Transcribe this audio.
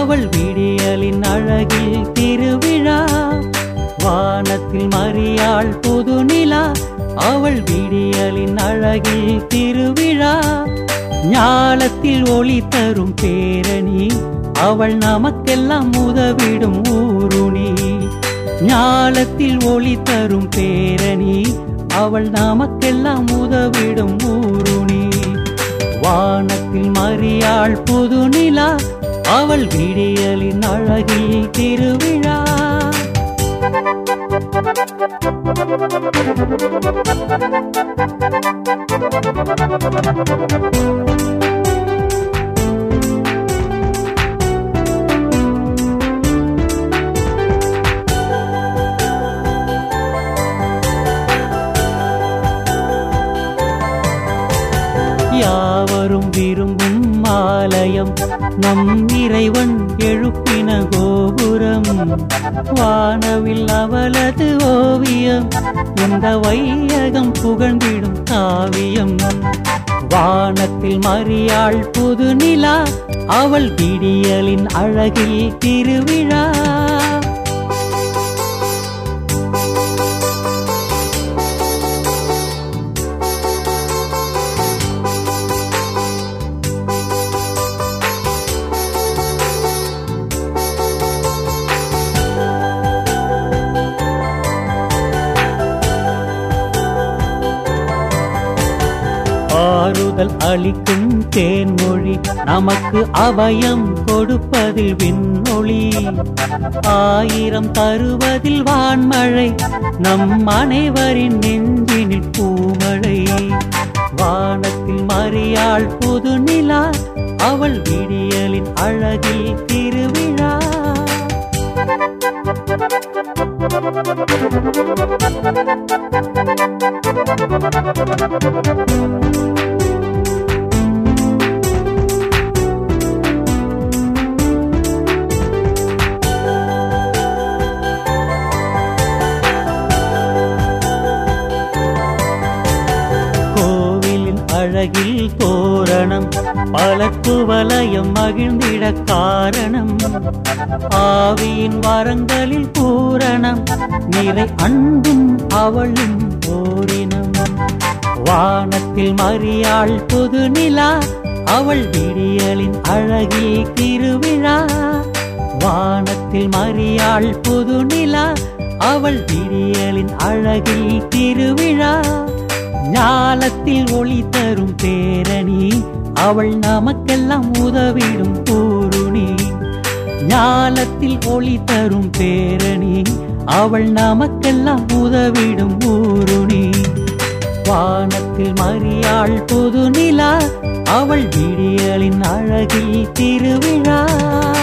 அவள் விடியலின் அழகில் திருவிழா வானத்தில் மரியாள் புது நிலா அவள் விடியலின் அழகில் திருவிழா ஞாலத்தில் ஒளி தரும் பேரணி அவள் நமக்கெல்லாம் உதவிடும் ஊருணி ஞாலத்தில் ஒளி தரும் பேரணி அவள் நமக்கெல்லாம் உதவிடும் ஊருணி வானத்தில் மரியாள் புது நிலா அவள் விடியலின் அழகில் திருவிழா யாவரும் விரும்பும் ஆலயம் நம் இறைவன் எழுப்பின கோபுரம் வானவில் அவளது ஓவியம் இந்த வையகம் புகழ்ந்திடும் காவியம் வானத்தில் மரியாள் புது நிலா அவள் விடியலின் அழகில் திருவிழா ஆறுதல் அளிக்கும் தேன்மொழி நமக்கு அபயம் கொடுப்பதில் விண்ணொளி ஆயிரம் தருவதில் வான்மழை நம் அனைவரின் நெஞ்சினில் பூமழை வானத்தில் மரியாள் புது நிலா அவள் விடியலின் அழகில் திருவிழா கோவிலின் அழகில் தோரணம் பலக்கு வலயம் மகிழ்ந்திட காரணம் ஆவியின் வரங்களில் பூரணம் நிறை அன்பும் அவளும் ஓரினம் வானத்தில் மரியாள் புது நிலா அவள் விடியலின் அழகில் திருவிழா வானத்தில் மரியாள் புது நிலா அவள் விடியலின் அழகில் திருவிழா ஞாலத்தில் ஒளி தரும் பேரணி அவள் நமக்கெல்லாம் உதவிடும் பூருணி ஞாலத்தில் ஒளி தரும் பேரணி அவள் நமக்கெல்லாம் உதவிடும் ஊருணி வானத்தில் மரியாள் புது நிலா அவள் விடியலின் அழகில் திருவிழா